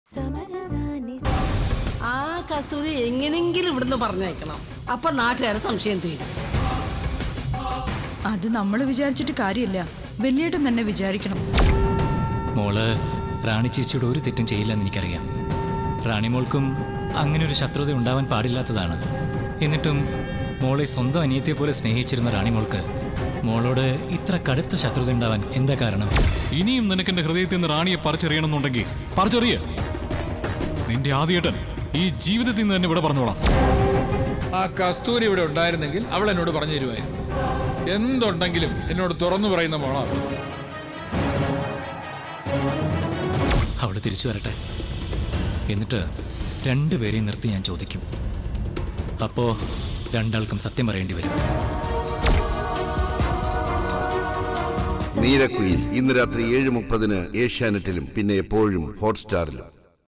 ആ കസ്തൂരി എങ്ങനെങ്കിലും ഇവിടുന്ന് പറഞ്ഞേക്കണം അപ്പൊ നാട്ടുകാരെ സംശയം തീരും അത് നമ്മൾ വിചാരിച്ചിട്ട് കാര്യമില്ല വലിയേട്ടൻ തന്നെ വിചാരിക്കണം മോള് റാണി ചേച്ചിയോട് ഒരു തെറ്റും ചെയ്യില്ലെന്ന് എനിക്കറിയാം റാണി മോൾക്കും അങ്ങനെ ഒരു ശത്രുത ഉണ്ടാവാൻ പാടില്ലാത്തതാണ് എന്നിട്ടും മോളെ സ്വന്തം അനിയത്തെ പോലെ സ്നേഹിച്ചിരുന്ന റാണി മോൾക്ക് മോളോട് ഇത്ര കടുത്ത ശത്രുത ഉണ്ടാവാൻ എന്താ കാരണം ഇനിയും നിനക്ക് എന്റെ ഹൃദയത്തിൽ നിന്ന് റാണിയെ പറിച്ചെറിയണമെന്നുണ്ടെങ്കിൽ പറിച്ചെറിയ നിന്റെ ആദ്യേട്ടൻ ഈ ജീവിതത്തിൽ നിന്ന് തന്നെ ഇവിടെ പറഞ്ഞോളാം ആ കസ്തൂരി ഇവിടെ ഉണ്ടായിരുന്നെങ്കിൽ അവൾ എന്നോട് പറഞ്ഞു തരുമായിരുന്നു എന്തുണ്ടെങ്കിലും എന്നോട് തുറന്നു പറയുന്ന മോളാ അവള് തിരിച്ചു വരട്ടെ എന്നിട്ട് രണ്ടുപേരെയും നിർത്തി ഞാൻ ചോദിക്കും അപ്പോ രണ്ടാൾക്കും സത്യം പറയേണ്ടി വരും നീരക്കുയിൽ ഇന്ന് രാത്രി ഏഴ് മുപ്പതിന് ഏഷ്യാനെറ്റിലും പിന്നെ എപ്പോഴും ഹോട്ട്സ്റ്റാറിലും